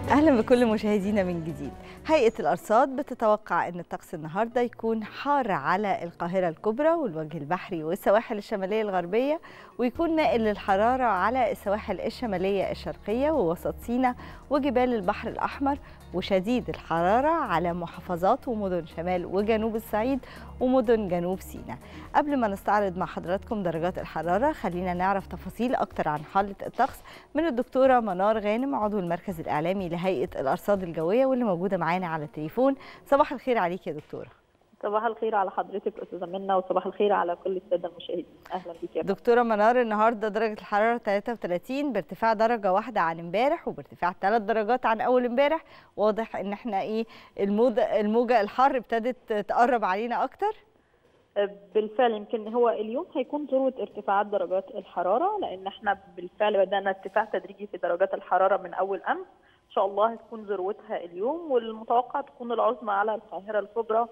اهلا بكل مشاهدينا من جديد هيئه الارصاد بتتوقع ان الطقس النهارده يكون حار على القاهره الكبرى والوجه البحري والسواحل الشماليه الغربيه ويكون مائل للحراره على السواحل الشماليه الشرقيه ووسط سيناء وجبال البحر الاحمر وشديد الحراره على محافظات ومدن شمال وجنوب الصعيد ومدن جنوب سيناء قبل ما نستعرض مع حضراتكم درجات الحراره خلينا نعرف تفاصيل اكتر عن حاله الطقس من الدكتوره منار غانم عضو المركز الاعلامي لهيئه الارصاد الجويه واللي موجوده معانا على التليفون صباح الخير عليك يا دكتوره صباح الخير على حضرتك استاذه منى وصباح الخير على كل الساده المشاهدين اهلا بك يا دكتوره منار النهارده درجه الحراره 33 بارتفاع درجه واحده عن امبارح وبارتفاع 3 درجات عن اول امبارح واضح ان احنا ايه الموجه الموجه الحر ابتدت تقرب علينا اكتر بالفعل يمكن هو اليوم هيكون ذروه ارتفاعات درجات الحراره لان احنا بالفعل بدانا ارتفاع تدريجي في درجات الحراره من اول امس ان شاء الله هتكون ذروتها اليوم والمتوقع تكون العظمى على القاهره الكبرى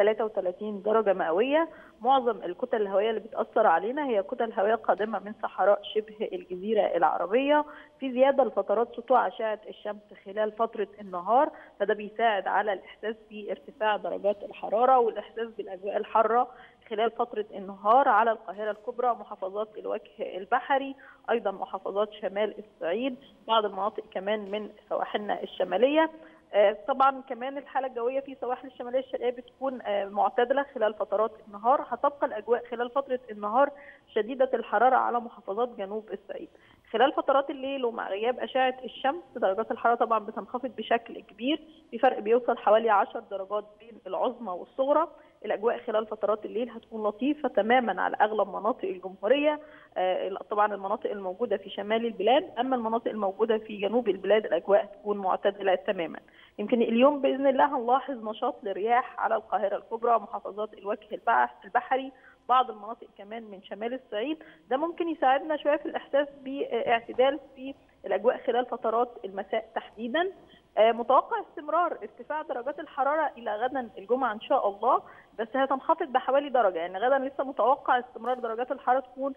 33 درجه مئويه معظم الكتل الهوائيه اللي بتاثر علينا هي كتل هوائيه قادمه من صحراء شبه الجزيره العربيه في زياده لفترات سطوع اشعه الشمس خلال فتره النهار فده بيساعد على الاحساس بارتفاع درجات الحراره والاحساس بالاجواء الحاره خلال فترة النهار على القاهرة الكبرى محافظات الوجه البحري أيضا محافظات شمال الصعيد بعض المناطق كمان من سواحلنا الشمالية طبعا كمان الحاله الجويه في سواحل الشماليه الشرقيه بتكون معتدله خلال فترات النهار هتبقى الاجواء خلال فتره النهار شديده الحراره على محافظات جنوب الصعيد خلال فترات الليل ومع غياب اشعه الشمس درجات الحراره طبعا بتنخفض بشكل كبير في فرق بيوصل حوالي 10 درجات بين العظمى والصغرى الاجواء خلال فترات الليل هتكون لطيفه تماما على اغلب مناطق الجمهوريه طبعا المناطق الموجوده في شمال البلاد اما المناطق الموجوده في جنوب البلاد الاجواء هتكون معتدله تماما يمكن اليوم باذن الله هنلاحظ نشاط للرياح على القاهره الكبرى محافظات الوجه البحري بعض المناطق كمان من شمال الصعيد ده ممكن يساعدنا شويه في الاحساس باعتدال في الاجواء خلال فترات المساء تحديدا متوقع استمرار ارتفاع درجات الحراره الى غدا الجمعه ان شاء الله بس هتنخفض بحوالي درجه يعني غدا لسه متوقع استمرار درجات الحراره تكون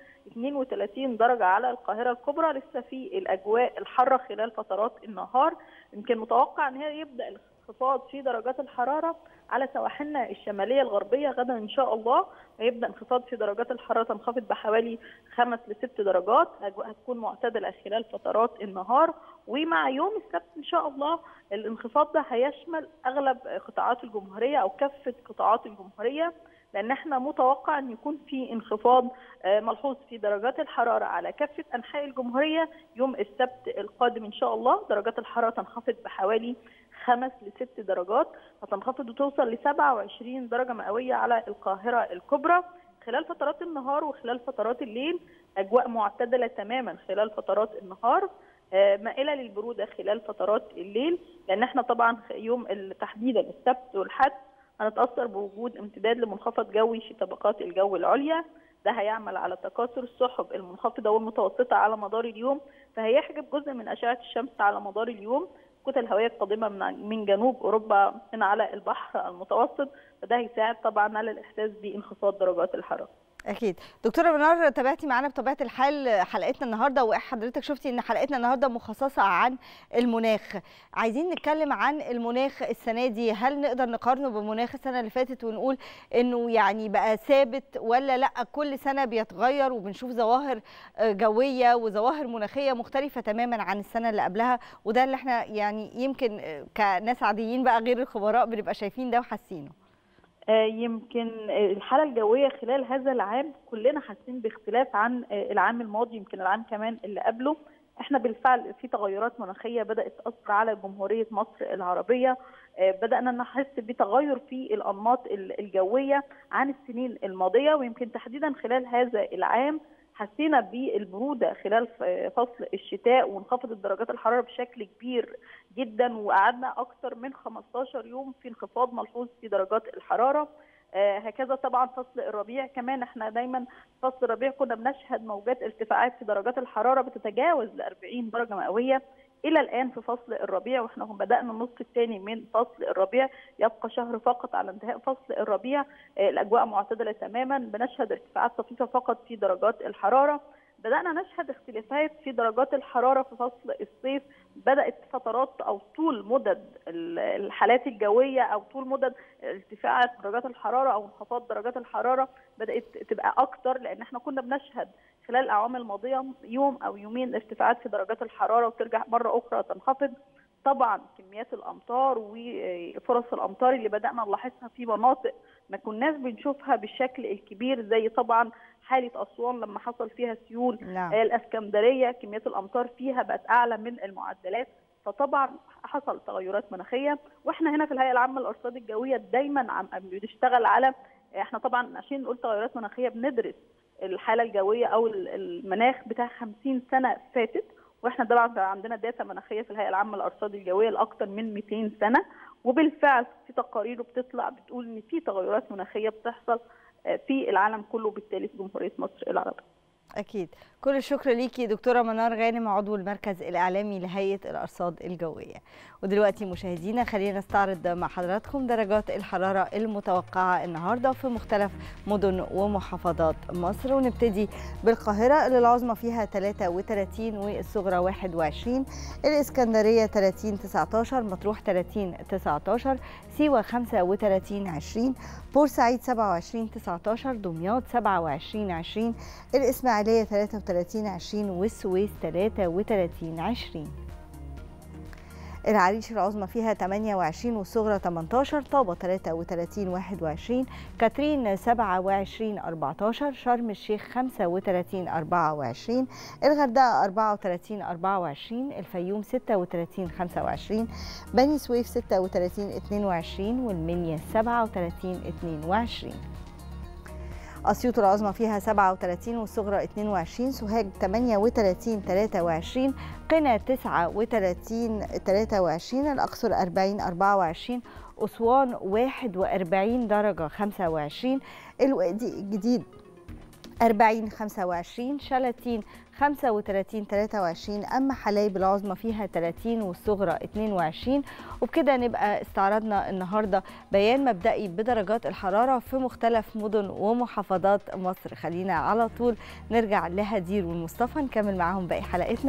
32 درجه على القاهره الكبرى لسه في الاجواء الحاره خلال فترات النهار يمكن متوقع ان هي يبدا انخفاض في درجات الحراره على سواحلنا الشماليه الغربيه غدا ان شاء الله هيبدا انخفاض في درجات الحراره تنخفض بحوالي خمس لست درجات الاجواء هتكون معتدله خلال فترات النهار ومع يوم السبت ان شاء الله الانخفاض ده هيشمل اغلب قطاعات الجمهوريه او كافه قطاعات الجمهوريه لان احنا متوقع ان يكون في انخفاض ملحوظ في درجات الحراره على كافه انحاء الجمهوريه يوم السبت القادم ان شاء الله درجات الحراره تنخفض بحوالي خمس لست درجات هتنخفض وتوصل ل 27 درجه مئويه على القاهره الكبرى خلال فترات النهار وخلال فترات الليل اجواء معتدله تماما خلال فترات النهار مائله للبروده خلال فترات الليل لان احنا طبعا يوم تحديدا السبت والحد هنتاثر بوجود امتداد لمنخفض جوي في طبقات الجو العليا ده هيعمل على تكاثر السحب المنخفضه والمتوسطه على مدار اليوم فهيحجب جزء من اشعه الشمس على مدار اليوم الكتل الهوائيه القادمه من من جنوب اوروبا من على البحر المتوسط فده هيساعد طبعا على الاحساس بانخفاض درجات الحراره. اكيد دكتوره منار تابعتي معانا بطبيعه الحال حلقتنا النهارده وحضرتك شفتي ان حلقتنا النهارده مخصصه عن المناخ عايزين نتكلم عن المناخ السنه دي هل نقدر نقارنه بمناخ السنه اللي فاتت ونقول انه يعني بقى ثابت ولا لا كل سنه بيتغير وبنشوف ظواهر جويه وظواهر مناخيه مختلفه تماما عن السنه اللي قبلها وده اللي احنا يعني يمكن كناس عاديين بقى غير الخبراء بنبقى شايفين ده وحاسينه يمكن الحاله الجويه خلال هذا العام كلنا حاسين باختلاف عن العام الماضي يمكن العام كمان اللي قبله احنا بالفعل في تغيرات مناخيه بدات تاثر على جمهوريه مصر العربيه بدانا نحس بتغير في الانماط الجويه عن السنين الماضيه ويمكن تحديدا خلال هذا العام حسينا بالبروده خلال فصل الشتاء وانخفضت درجات الحراره بشكل كبير جدا وقعدنا اكثر من 15 يوم في انخفاض ملحوظ في درجات الحراره آه هكذا طبعا فصل الربيع كمان احنا دايما فصل الربيع كنا بنشهد موجات ارتفاعات في درجات الحراره بتتجاوز ل 40 درجه مئويه الى الان في فصل الربيع واحنا بدانا النصف الثاني من فصل الربيع يبقى شهر فقط على انتهاء فصل الربيع آه الاجواء معتدله تماما بنشهد ارتفاعات طفيفه فقط في درجات الحراره بدانا نشهد اختلافات في درجات الحراره في فصل الصيف بدات فترات او طول مدد الحالات الجويه او طول مدد ارتفاع درجات الحراره او انخفاض درجات الحراره بدات تبقى اكتر لان احنا كنا بنشهد خلال الاعوام الماضيه يوم او يومين ارتفاعات في درجات الحراره وترجع مره اخرى تنخفض طبعا كميات الامطار وفرص الامطار اللي بدانا نلاحظها في مناطق ما كناش بنشوفها بالشكل الكبير زي طبعا حاله اسوان لما حصل فيها سيول نعم. الاسكندريه كميات الامطار فيها بقت اعلى من المعدلات فطبعا حصل تغيرات مناخيه واحنا هنا في الهيئه العامه للارصاد الجويه دايما عم بنشتغل على احنا طبعا عشان نقول تغيرات مناخيه بندرس الحاله الجويه او المناخ بتاع 50 سنه فاتت واحنا طبعا عندنا داتا مناخيه في الهيئه العامه للارصاد الجويه لاكثر من 200 سنه وبالفعل في تقارير بتطلع بتقول ان في تغيرات مناخيه بتحصل في العالم كله وبالتالي في جمهوريه مصر العربيه. اكيد كل الشكر ليكي دكتوره منار غانم عضو المركز الاعلامي لهيئه الارصاد الجويه ودلوقتي مشاهدينا خلينا نستعرض مع حضراتكم درجات الحراره المتوقعه النهارده في مختلف مدن ومحافظات مصر ونبتدي بالقاهره اللي العظمى فيها 33 والصغرى 21 الاسكندريه 30 19 مطروح 30 19 سيوه 35 20 بورسعيد 27 19 دمياط 27 20 الاسماعيليه 33 20 والسويس 33 20 العريش العظمى فيها 28 والصغرى 18 طابة 33 21 كاترين 27 14 شرم الشيخ 35 24 الغردقة 34 24 الفيوم 36 25 بني سويف 36 22 والمنيا 37 22 أسيوط العظمى فيها 37 والصغرى 22 سوهاج 38 23 قنا 39 23 الأقصر 40 24 أسوان 41 درجة 25 الوادي الجديد 40 25 شلاتين 35 23 اما حلايب العظمى فيها 30 والصغرى 22 وبكده نبقى استعرضنا النهارده بيان مبدئي بدرجات الحراره في مختلف مدن ومحافظات مصر خلينا على طول نرجع لهدير والمصطفى نكمل معاهم باقي حلقتنا